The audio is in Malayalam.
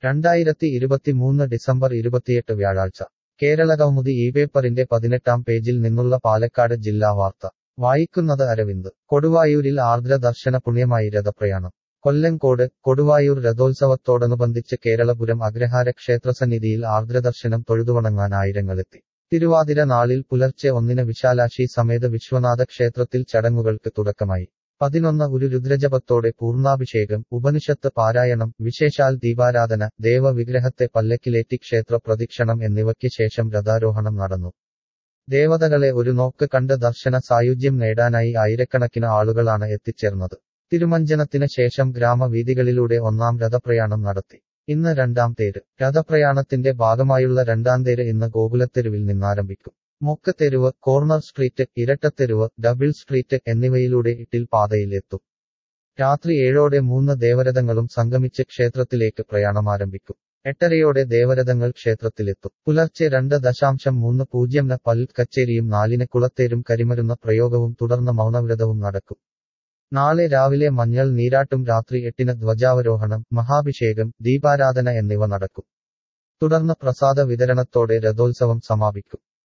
രണ്ടായിരത്തി ഇരുപത്തിമൂന്ന് ഡിസംബർ ഇരുപത്തിയെട്ട് വ്യാഴാഴ്ച കേരളകൗമുദി ഈ പേപ്പറിന്റെ പതിനെട്ടാം പേജിൽ നിന്നുള്ള പാലക്കാട് ജില്ലാ വാർത്ത വായിക്കുന്നത് അരവിന്ദ് കൊടുവായൂരിൽ ആർദ്ര ദർശന പുണ്യമായി രഥപ്രയാണം കൊല്ലങ്കോട് കൊടുവായൂർ രഥോത്സവത്തോടനുബന്ധിച്ച് കേരളപുരം അഗ്രഹാര ക്ഷേത്രസന്നിധിയിൽ ആർദ്രദർശനം തൊഴുതുവണങ്ങാൻ ആയിരങ്ങളെത്തി തിരുവാതിര നാളിൽ പുലർച്ചെ ഒന്നിന് വിശാലാക്ഷി സമേത വിശ്വനാഥ ക്ഷേത്രത്തിൽ ചടങ്ങുകൾക്ക് തുടക്കമായി പതിനൊന്ന് ഒരു രുദ്രജപത്തോടെ പൂർണ്ണാഭിഷേകം ഉപനിഷത്ത് പാരായണം വിശേഷാൽ ദീപാരാധന ദേവവിഗ്രഹത്തെ പല്ലക്കിലേറ്റി ക്ഷേത്ര പ്രദക്ഷിണം എന്നിവയ്ക്ക് ശേഷം രഥാരോഹണം നടന്നു ദേവതകളെ ഒരു നോക്ക് കണ്ട് ദർശന സായുജ്യം നേടാനായി ആയിരക്കണക്കിന് ആളുകളാണ് എത്തിച്ചേർന്നത് തിരുമഞ്ജനത്തിന് ശേഷം ഗ്രാമവീഥികളിലൂടെ ഒന്നാം രഥപ്രയാണം നടത്തി ഇന്ന് രണ്ടാം തേര് രഥപ്രയാണത്തിന്റെ ഭാഗമായുള്ള രണ്ടാം തേര് ഇന്ന് ഗോകുലത്തെരുവിൽ നിന്നാരംഭിക്കും മുക്കത്തെരുവ് കോർണർ സ്ട്രീറ്റ് ഇരട്ടത്തെരുവ് ഡബിൾ സ്ട്രീറ്റ് എന്നിവയിലൂടെ ഇട്ടിൽ പാതയിൽ എത്തും രാത്രി ഏഴോടെ മൂന്ന് ദേവരഥങ്ങളും സംഗമിച്ച് ക്ഷേത്രത്തിലേക്ക് പ്രയാണം ആരംഭിക്കും എട്ടരയോടെ ദേവരഥങ്ങൾ ക്ഷേത്രത്തിലെത്തും പുലർച്ചെ രണ്ട് ദശാംശം മൂന്ന് പൂജ്യം പൽ കച്ചേരിയും നാലിന് കുളത്തേരും കരിമരുന്ന പ്രയോഗവും തുടർന്ന് മൗനവ്രതവും നടക്കും നാളെ രാവിലെ മഞ്ഞൾ നീരാട്ടും രാത്രി എട്ടിന് ധ്വജാവരോഹണം മഹാഭിഷേകം ദീപാരാധന എന്നിവ നടക്കും തുടർന്ന് പ്രസാദ വിതരണത്തോടെ രഥോത്സവം സമാപിക്കും